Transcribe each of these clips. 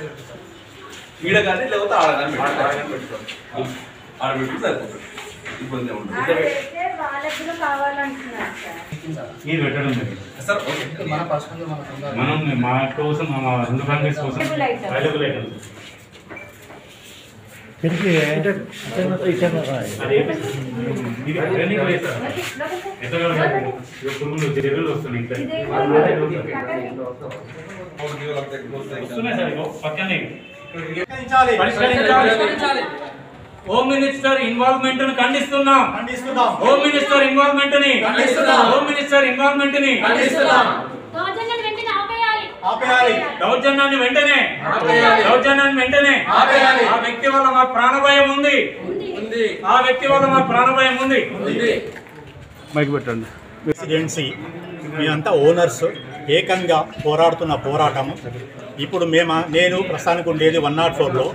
ఈడ కానీ లేకపోతే ఆడ కానీ పెట్టుకోవాలి ఆడ పెట్టి సరిపోతుంది ఇబ్బంది ఏమి ఉండదు అయితే వాళ్ళకి కూడా కావాలంటున్నారు సార్ మీరు పెట్టడం జరిగింది సార్ ఓకే మన పర్సనల్ మనకు ఉండాలి. మనం మా కోసం మా రెండు ఫ్యామిలీస్ కోసం Valuable items. వాల్యుబుల్ ఐటమ్స్ అది ఇది ట్రైనింగ్ ప్లేస్ ఎక్కడ పురుగులు తెగులు వస్తున్నాయి ఇంకా. వస్తున్నాయి సార్ ఇగో పక్కనే పరిష్కరించాలి హోమ్ మినిస్టర్ ఇన్వాల్వ్మెంట్ ను ఖండిస్తున్నాం హోమ్ మినిస్టర్ ఇన్వాల్వ్మెంట్ ని హోమ్ మినిస్టర్ ఇన్వాల్వ్మెంట్ ని దౌర్జన్యాన్ని వెంటనే ఆపేయాలి దౌర్జన్యాన్ని వెంటనే దౌర్జన్యాన్ని వెంటనే ఆ వ్యక్తి వల్ల మా ప్రాణభయం ఉంది ఆ వ్యక్తి వల్ల మా ప్రాణభయం ఉంది రెసిడెన్సీ మేమంతా ఓనర్స్ ఏకంగా పోరాడుతున్న పోరాటము ఇప్పుడు మేము నేను ప్రస్తుతానికి ఉండేది వన్ నాట్ ఫోర్లో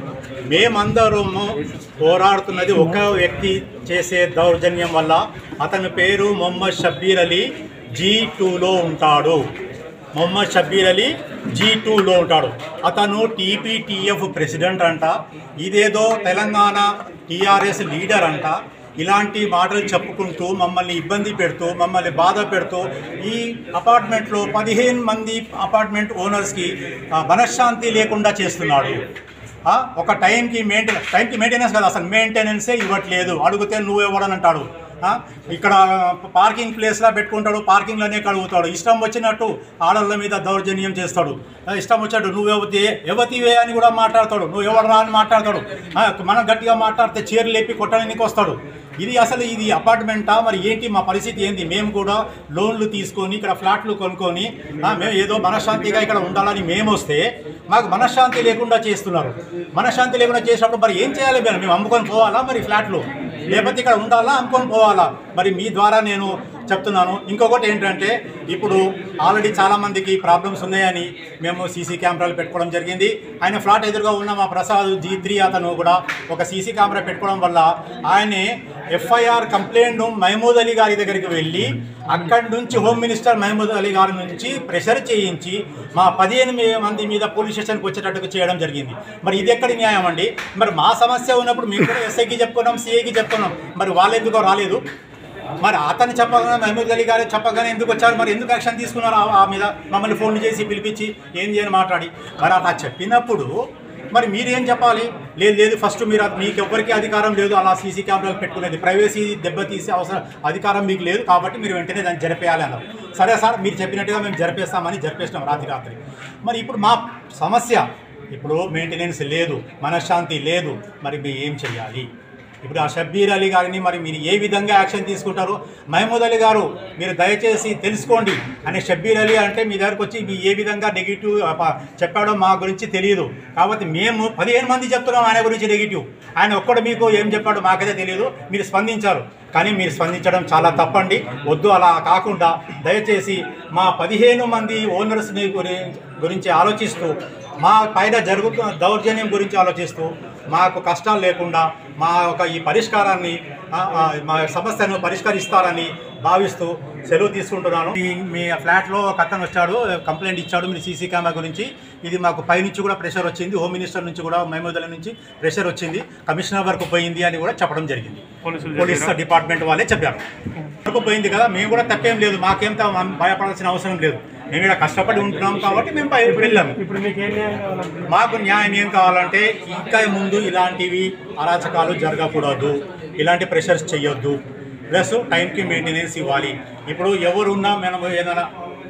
మేమందరము పోరాడుతున్నది ఒక వ్యక్తి చేసే దౌర్జన్యం వల్ల అతని పేరు మొహమ్మద్ షబ్బీర్ అలీ జీ టూలో ఉంటాడు మొహమ్మద్ షబ్బీర్ అలీ జీ టూలో ఉంటాడు అతను టీపీటీఎఫ్ ప్రెసిడెంట్ అంట ఇదేదో తెలంగాణ టీఆర్ఎస్ లీడర్ అంట ఇలాంటి మాటలు చెప్పుకుంటూ మమ్మల్ని ఇబ్బంది పెడుతూ మమ్మల్ని బాధ పెడుతూ ఈ అపార్ట్మెంట్లో పదిహేను మంది అపార్ట్మెంట్ ఓనర్స్కి ఆ, మనశ్శాంతి లేకుండా చేస్తున్నాడు ఆ, ఒక టైంకి మెయింటెనెన్స్ టైంకి మెయింటెనెన్స్ కదా అసలు మెయింటెనెన్సే ఇవ్వట్లేదు అడిగితే నువ్వెవడని అంటాడు ఆ, ఇక్కడ పార్కింగ్ ప్లేస్లా పెట్టుకుంటాడు పార్కింగ్లోనే కడుగుతాడు ఇష్టం వచ్చినట్టు ఆడళ్ళ మీద దౌర్జన్యం చేస్తాడు ఆ, ఇష్టం వచ్చినట్టు నువ్వు ఎవతి ఎవతివే అని కూడా మాట్లాడతాడు నువ్వు ఎవడరా అని మాట్లాడతాడు ఆ, మనం గట్టిగా మాట్లాడితే చీరలు లేపి కొట్టడానికి వస్తాడు ఇది అసలు ఇది అపార్ట్మెంటా మరి ఏంటి మా పరిస్థితి ఏంది మేము కూడా లోన్లు తీసుకొని ఇక్కడ ఫ్లాట్లు కొనుక్కొని ఆ, మేము ఏదో మనశ్శాంతిగా ఇక్కడ ఉండాలని మేము వస్తే మాకు మనశ్శాంతి లేకుండా చేస్తున్నారు మనశ్శాంతి లేకుండా చేసినప్పుడు మరి ఏం చేయాలి మేము మేము అమ్ముకొని పోవాలా మరి ఫ్లాట్లు లేకపోతే ఇక్కడ ఉండాలా అమ్ముకొని పోవాలా మరి మీ ద్వారా నేను చెప్తున్నాను ఇంకొకటి ఏంటంటే ఇప్పుడు ఆల్రెడీ చాలామందికి ప్రాబ్లమ్స్ ఉన్నాయని మేము సీసీ కెమెరాలు పెట్టుకోవడం జరిగింది ఆయన ఫ్లాట్ ఎదురుగా ఉన్న మా ప్రసాద్ జీ త్రీ అతను కూడా ఒక సీసీ కెమెరా పెట్టుకోవడం వల్ల ఆయనే ఎఫ్ఐఆర్ కంప్లైంట్ మహమూద్ అలీ గారి దగ్గరికి వెళ్ళి అక్కడి నుంచి హోమ్ మినిస్టర్ మహమూద్ అలీ గారి నుంచి ప్రెషర్ చేయించి మా పదిహేను మీ- మంది మీద పోలీస్ స్టేషన్కి వచ్చేటట్టుగా చేయడం జరిగింది మరి ఇది ఎక్కడి న్యాయం అండి మరి మా సమస్య ఉన్నప్పుడు మేము కూడా ఎస్ఐకి చెప్పుకున్నాం సిఐకి చెప్పుకున్నాం మరి వాళ్ళు ఎందుకో రాలేదు మరి అతను చెప్పగానే మహమూద్ అలీ గారు చెప్పగానే ఎందుకు వచ్చారు మరి ఎందుకు యాక్షన్ తీసుకున్నారు ఆ- ఆ మీద మమ్మల్ని ఫోన్ చేసి పిలిపించి ఏం చేయని మాట్లాడి మరి అలా చెప్పినప్పుడు మరి మీరు ఏం చెప్పాలి లేదు లేదు ఫస్ట్ మీరు అది- మీకు ఎవరికి అధికారం లేదు అలా సీసీ కెమెరాలు పెట్టుకునేది ప్రైవసీ దెబ్బతీసే అవసరం అధికారం మీకు లేదు కాబట్టి మీరు వెంటనే దాన్ని జరిపేయాలి అన్నారు సరే సార్ మీరు చెప్పినట్టుగా మేము జరిపేస్తామని జరిపేసినాం రాత్రి రాత్రి మరి ఇప్పుడు మా సమస్య ఇప్పుడు మెయింటెనెన్స్ లేదు మనశ్శాంతి లేదు మరి మీరు ఏం చేయాలి ఇప్పుడు ఆ షబ్బీర్ అలీ గారిని మరి మీరు ఏ విధంగా యాక్షన్ తీసుకుంటారు మహమూద్ అలీ గారు మీరు దయచేసి తెలుసుకోండి అని షబ్బీర్ అలీ అంటే మీ దగ్గరకు వచ్చి మీ ఏ విధంగా నెగిటివ్ చెప్పాడో మా గురించి తెలియదు కాబట్టి మేము పదిహేను మంది చెప్తున్నాం ఆయన గురించి నెగిటివ్ ఆయన ఒక్కడు మీకు ఏం చెప్పాడో మాకైతే తెలియదు మీరు స్పందించారు కానీ మీరు స్పందించడం చాలా తప్పండి వద్దు అలా కాకుండా దయచేసి మా పదిహేను మంది ఓనర్స్ని గురి గురించి ఆలోచిస్తూ మా పైన జరుగుతున్న దౌర్జన్యం గురించి ఆలోచిస్తూ మాకు కష్టాలు లేకుండా మా యొక్క ఈ పరిష్కారాన్ని ఆ, ఆ, మా సమస్యను పరిష్కరిస్తారని భావిస్తూ సెలవు తీసుకుంటున్నాను ఈ మీ ఫ్లాట్లో ఒక అతను వచ్చాడు కంప్లైంట్ ఇచ్చాడు మీరు సీసీ కెమెరా గురించి ఇది మాకు పైనుంచి కూడా ప్రెషర్ వచ్చింది హోమ్ మినిస్టర్ నుంచి కూడా మహమూద్ అలీ నుంచి ప్రెషర్ వచ్చింది కమిషనర్ వరకు పోయింది అని కూడా చెప్పడం జరిగింది పోలీస్ డిపార్ట్మెంట్ వాళ్ళే చెప్పారు వరకు పోయింది కదా మేము కూడా తప్పేం లేదు మాకేం త- భయపడాల్సిన అవసరం లేదు మేము ఇక్కడ కష్టపడి ఉంటున్నాం కాబట్టి మేము పై వెళ్ళాము ఇప్పుడు మీకు ఏం న్యాయం కావాలంటే మాకు న్యాయం ఏం కావాలంటే ఇంకా ముందు ఇలాంటివి అరాచకాలు జరగకూడదు ఇలాంటి ప్రెషర్స్ చేయొద్దు ప్లస్ టైంకి మెయింటెనెన్స్ ఇవ్వాలి ఇప్పుడు ఎవరున్నా మనం ఏదైనా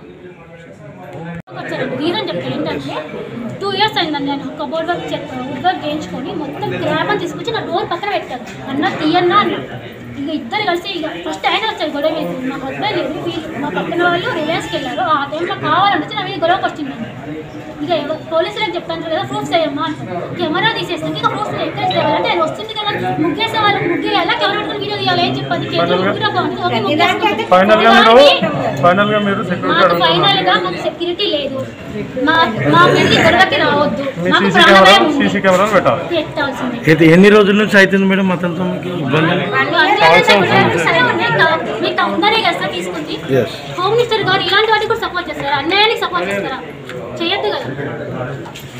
వచ్చారండి రీజన్ చెప్తే ఏంటంటే టూ ఇయర్స్ అయిందండి నేను కబోర్డ్ వర్క్ వుడ్ వర్క్ చేయించుకొని మొత్తం క్రాప్ అని తీసుకొచ్చి నా డోర్ పక్కన పెట్టాను అన్న తీయన్నా అన్న ఇక ఇద్దరు కలిసి ఇక ఫస్ట్ ఆయన వచ్చారు గొడవ వేసి మా హస్బెండ్ లేదు వీళ్ళు మా పక్కన వాళ్ళు రిలయన్స్కి వెళ్ళారు ఆ టైంలో కావాలంటే నా మీద గొడవకి వచ్చిందండి ఇక ఎవ- పోలీసులకు చెప్తాను కదా ప్రూఫ్స్ అయ్యమ్మా అంటారు కెమెరా తీసేస్తాం ఇక ప్రూఫ్స్ ఎక్కడ చేయాలంటే ఆయన వస్తుంది కదా ముగ్గేసే వాళ్ళు ముగ్గేయాలా కెమెరా పెట్టుకుని వీడియో తీయాలి ఏం చెప్పండి ముగ్గురు బాగుంటుంది ఓకే ముగ్గేసుకుంటాం. ఫైనల్ గా మీరు కానీ ఫైనల్ గా మీరు సెక్యూరిటీ మాకు అడుగుతున్నారు ఫైనల్ గా మాకు సెక్యూరిటీ లేదు మా మా పెళ్లి గొడవకి రావద్దు మీ మాకు సీసీ కెమెరా ప్రాణభయం ఉంది. సీసీ కెమెరాలు పెట్టాలి పెట్టాల్సిందే అయితే ఎన్ని రోజుల నుంచి అవుతుంది మేడం అతనితో మీకు ఇబ్బంది వాళ్ళు అన్ని అంటే సరే ఉన్నాయి కా- మీకు ఉందనే కదా సార్ తీసుకుంది Yes. హోమ్ మినిస్టర్ గారు ఇలాంటి వాటికి కూడా సపోర్ట్ చేస్తారా అన్యాయానికి సపోర్ట్ చేస్తారా చేయొద్దు కదా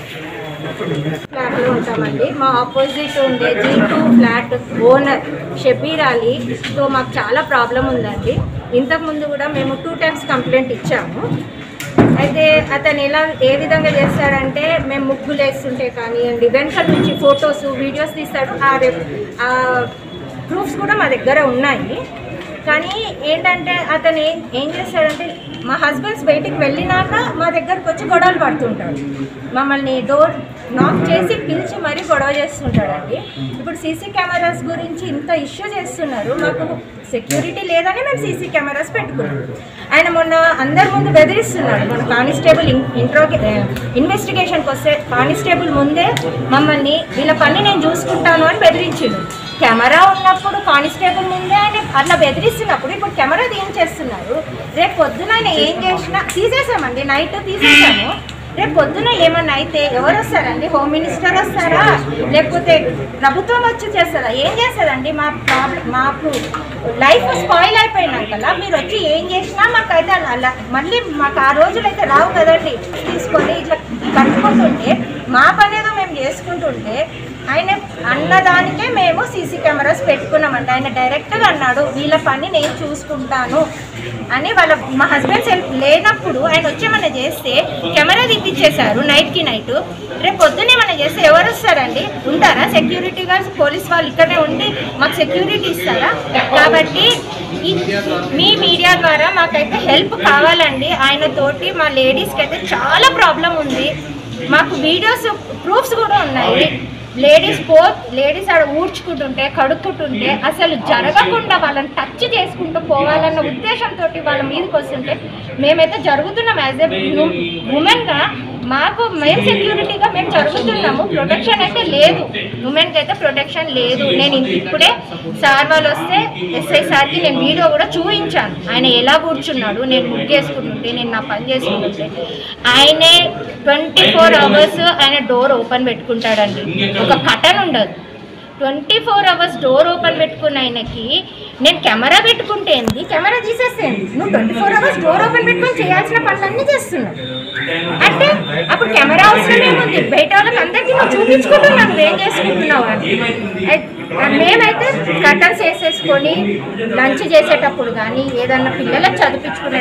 ఫ్లాట్లో ఉంటామండి మా ఆపోజిట్ ఉండే G two flat owner Shabbir Ali తో మాకు చాలా ప్రాబ్లం ఉందండి ఇంతకుముందు కూడా మేము టూ టైమ్స్ కంప్లైంట్ ఇచ్చాము అయితే అతను ఎలా ఏ విధంగా చేస్తాడంటే మేము ముగ్గులు వేస్తుంటే కానివ్వండి వెనక నుంచి ఫొటోస్ వీడియోస్ తీస్తాడు ఆ రె- ఆ ప్రూఫ్స్ కూడా మా దగ్గర ఉన్నాయి కానీ ఏంటంటే అతను ఏం ఏం చేస్తాడంటే మా హస్బెండ్స్ బయటికి వెళ్ళినాక మా దగ్గరకు వచ్చి గొడవలు పడుతుంటాడు మమ్మల్ని డోర్ నాక్ చేసి పిలిచి మరీ గొడవ చేస్తుంటాడండి ఇప్పుడు సీసీ కెమెరాస్ గురించి ఇంత ఇష్యూ చేస్తున్నారు మాకు సెక్యూరిటీ లేదని మేము సీసీ కెమెరాస్ పెట్టుకున్నాం ఆయన మొన్న అందరి ముందు బెదిరిస్తున్నాడు మన కానిస్టేబుల్ ఇంట్రో ఇన్వెస్టిగేషన్కి వస్తే కానిస్టేబుల్ ముందే మమ్మల్ని వీళ్ళ పని నేను చూసుకుంటాను అని బెదిరించిండు కెమెరా ఉన్నప్పుడు కానిస్టేబుల్ ముందే ఆయన అట్లా బెదిరిస్తున్నప్పుడు ఇప్పుడు కెమెరా తీయించేస్తున్నారు రేపు పొద్దున ఆయన ఏం చేసినా తీసేసామండి నైట్ తీసేసాము రేపు పొద్దున ఏమన్నా అయితే ఎవరు వస్తారండి హోమ్ మినిస్టర్ వస్తారా లేకపోతే ప్రభుత్వం వచ్చి చేస్తారా ఏం చేస్తారండి మా ప్రాబ్లం మాకు లైఫ్ స్పాయిల్ అయిపోయినాకల్లా మీరు వచ్చి ఏం చేసినా మాకైతే అలా అలా మళ్ళీ మాకు ఆ రోజులైతే రావు కదండి తీసుకొని ఇట్లా కట్టుకుంటుంటే మా పని ఏదో మేము చేసుకుంటుంటే ఆయన అన్నదానికే మేము సీసీ కెమెరాస్ పెట్టుకున్నామండి ఆయన డైరెక్ట్గా అన్నాడు వీళ్ళ పని నేను చూసుకుంటాను అని వాళ్ళ మా హస్బెండ్స్ లేనప్పుడు ఆయన వచ్చేమన్నా చేస్తే కెమెరా తీపిచ్చేశారు నైట్కి నైట్ రేపు పొద్దున్న ఏమన్నా చేస్తే ఎవరు వస్తారండి ఉంటారా సెక్యూరిటీ గార్డ్స్ పోలీస్ వాళ్ళు ఇక్కడే ఉండి మాకు సెక్యూరిటీ ఇస్తారా కాబట్టి ఈ మీ మీడియా ద్వారా మాకైతే హెల్ప్ కావాలండి ఆయన తోటి మా లేడీస్కి అయితే చాలా ప్రాబ్లం ఉంది మాకు వీడియోస్ ప్రూఫ్స్ కూడా ఉన్నాయి లేడీస్ పో లేడీస్ ఆడ ఊడ్చుకుంటుంటే కడుక్కుంటుంటే అసలు జరగకుండా వాళ్ళని టచ్ చేసుకుంటూ పోవాలన్న ఉద్దేశంతో వాళ్ళ మీదకి వస్తుంటే మేమైతే జరుగుతున్నాం యాజ్ ఎ ఉమెన్గా మాకు మేము సెక్యూరిటీగా మేము జరుగుతున్నాము ప్రొటెక్షన్ అయితే లేదు ఉమెన్కి అయితే ప్రొటెక్షన్ లేదు నేను ఇప్పుడే సార్ వాళ్ళు వస్తే ఎస్ఐ సార్కి నేను వీడియో కూడా చూపించాను ఆయన ఎలా కూర్చున్నాడు నేను ముగ్గేసుకుంటుంటే నేను నా పని చేసుకుంటుంటే ఆయనే ట్వంటీ ఫోర్ అవర్స్ ఆయన డోర్ ఓపెన్ పెట్టుకుంటాడండి ఒక కటన్ ఉండదు twenty four hours door open పెట్టుకున్న ఆయనకి నేను కెమెరా పెట్టుకుంటే ఏంది కెమెరా తీసేసేయండి నువ్వు twenty four hours door open పెట్టుకొని చేయాల్సిన పనులన్నీ చేస్తున్నావు అంటే అప్పుడు కెమెరా అవసరం ఏముంది బయట వాళ్ళకి అందరికీ నువ్వు చూపించుకుంటున్నావు నువ్వేం చేసుకుంటున్నావు అని అయి- మేమైతే కటన్స్ వేసేసుకొని లంచ్ చేసేటప్పుడు కానీ ఏదన్నా పిల్లలకు చదివించుకునే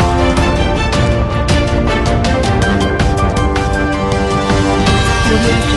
Thank you.